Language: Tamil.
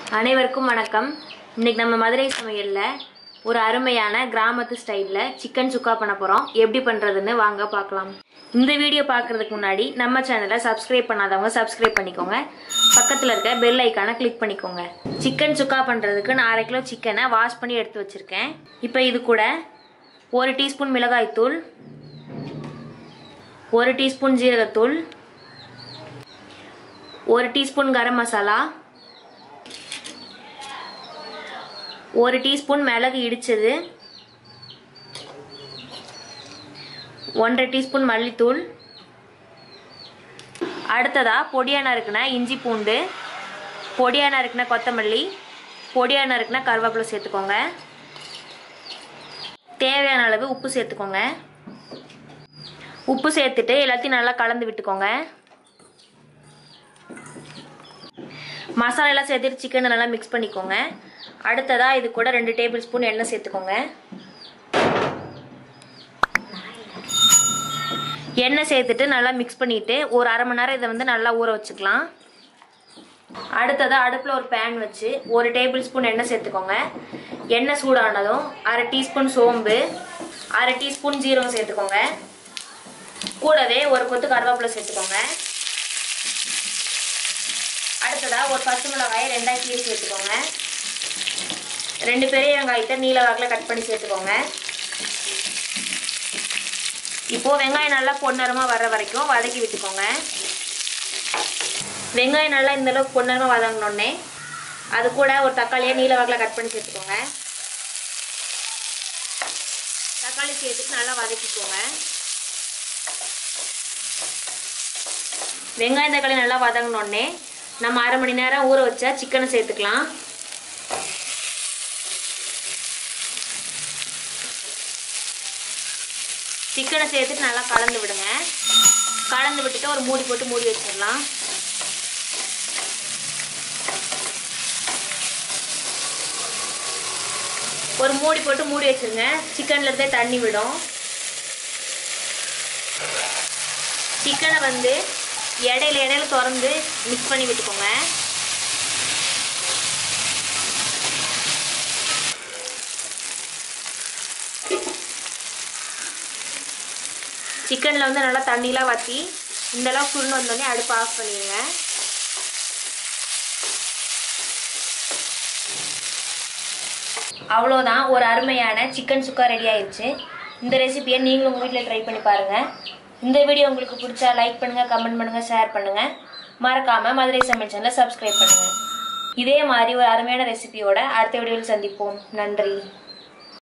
அனைவருக்கும் வணக்கம் இன்னைக்கு நம்ம மதுரை சமையல்ல ஒரு அருமையான கிராமத்து ஸ்டைலில் சிக்கன் சுக்கா பண்ண போகிறோம் எப்படி பண்ணுறதுன்னு வாங்க பார்க்கலாம் இந்த வீடியோ பார்க்குறதுக்கு முன்னாடி நம்ம சேனலை சப்ஸ்கிரைப் பண்ணாதவங்க சப்ஸ்கிரைப் பண்ணிக்கோங்க பக்கத்தில் இருக்க பெல் ஐக்கானை கிளிக் பண்ணிக்கோங்க சிக்கன் சுக்கா பண்ணுறதுக்கு நான் அரை கிலோ சிக்கனை வாஷ் பண்ணி எடுத்து வச்சுருக்கேன் இப்போ இது கூட ஒரு டீஸ்பூன் மிளகாய்த்தூள் ஒரு டீஸ்பூன் ஜீரகத்தூள் ஒரு டீஸ்பூன் கரம் மசாலா ஒரு டீஸ்பூன் மிளகு இடிச்சது ஒன்றரை டீஸ்பூன் மல்லித்தூள் அடுத்ததா பொடியா நறுக்குன இஞ்சி பூண்டு பொடியா நறுக்குன கொத்தமல்லி பொடியா நறுக்குன கருவேப்பிலை சேர்த்துக்கோங்க தேவையான அளவு உப்பு சேர்த்துக்கோங்க உப்பு சேர்த்துட்டு எல்லாத்தையும் நல்லா கலந்து விட்டுக்கோங்க மசாலா எல்லாம் சேர்த்துட்டு சிக்கனை நல்லா மிக்ஸ் பண்ணிக்கோங்க அடுத்ததாக இது கூட ரெண்டு டேபிள் ஸ்பூன் எண்ணெய் சேர்த்துக்கோங்க எண்ணெய் சேர்த்துட்டு நல்லா மிக்ஸ் பண்ணிட்டு ஒரு அரை மணி நேரம் இதை வந்து நல்லா ஊற வச்சுக்கலாம் அடுத்ததாக அடுப்பில் ஒரு பேன் வச்சு ஒரு டேபிள் ஸ்பூன் எண்ணெய் சேர்த்துக்கோங்க எண்ணெய் சூடானதும் அரை டீஸ்பூன் சோம்பு அரை டீஸ்பூன் ஜீரகம் சேர்த்துக்கோங்க கூடவே ஒரு கொத்து கருவேப்பிலை சேர்த்துக்கோங்க அடுத்ததாக ஒரு பச்சை மிளகாயை ரெண்டாக கீரி சேர்த்துக்கோங்க ரெண்டு பெரிய வெங்காயத்தை நீல வாக்கில் கட் பண்ணி சேர்த்துக்கோங்க இப்போ வெங்காயம் நல்லா பொன்னரமாக வர்ற வரைக்கும் வதக்கி விட்டுக்கோங்க வெங்காயம் நல்லா இந்த அளவுக்கு பொன்னரமாக வதங்கினோடனே அது கூட ஒரு தக்காளியை நீல வாக்கில் கட் பண்ணி சேர்த்துக்கோங்க தக்காளி சேர்த்துட்டு நல்லா வதக்கிக்கோங்க வெங்காயம் தக்காளி நல்லா வதங்கினோடனே நம்ம அரை மணி நேரம் ஊற வச்சா சிக்கனை சேர்த்துக்கலாம் சிக்கனை சேர்த்துட்டு நல்லா கலந்து விடுங்க கலந்து விட்டுட்டு ஒரு மூடி போட்டு மூடி வச்சிடலாம் ஒரு மூடி போட்டு மூடி வச்சிருங்க சிக்கன்ல இருந்தே தண்ணி விடும் சிக்கனை வந்து இடையில இடையில திறந்து மிக்ஸ் பண்ணி விட்டுக்கோங்க சிக்கனில் வந்து நல்லா தண்ணிலாம் வற்றி இந்த அளவுக்கு சுருண்டு வந்தோடனே அடுப்பு ஆஃப் பண்ணிடுங்க அவ்வளோதான் ஒரு அருமையான சிக்கன் சுக்கா ரெடி ஆயிடுச்சு இந்த ரெசிபியை நீங்களும் உங்கள் வீட்டில் ட்ரை பண்ணி பாருங்கள் இந்த வீடியோ உங்களுக்கு பிடிச்சா லைக் பண்ணுங்கள் கமெண்ட் பண்ணுங்கள் ஷேர் பண்ணுங்கள் மறக்காமல் மதுரை சமையல் சேனலை சப்ஸ்கிரைப் பண்ணுங்கள் இதே மாதிரி ஒரு அருமையான ரெசிபியோட அடுத்த வீடியோவில் சந்திப்போம் நன்றி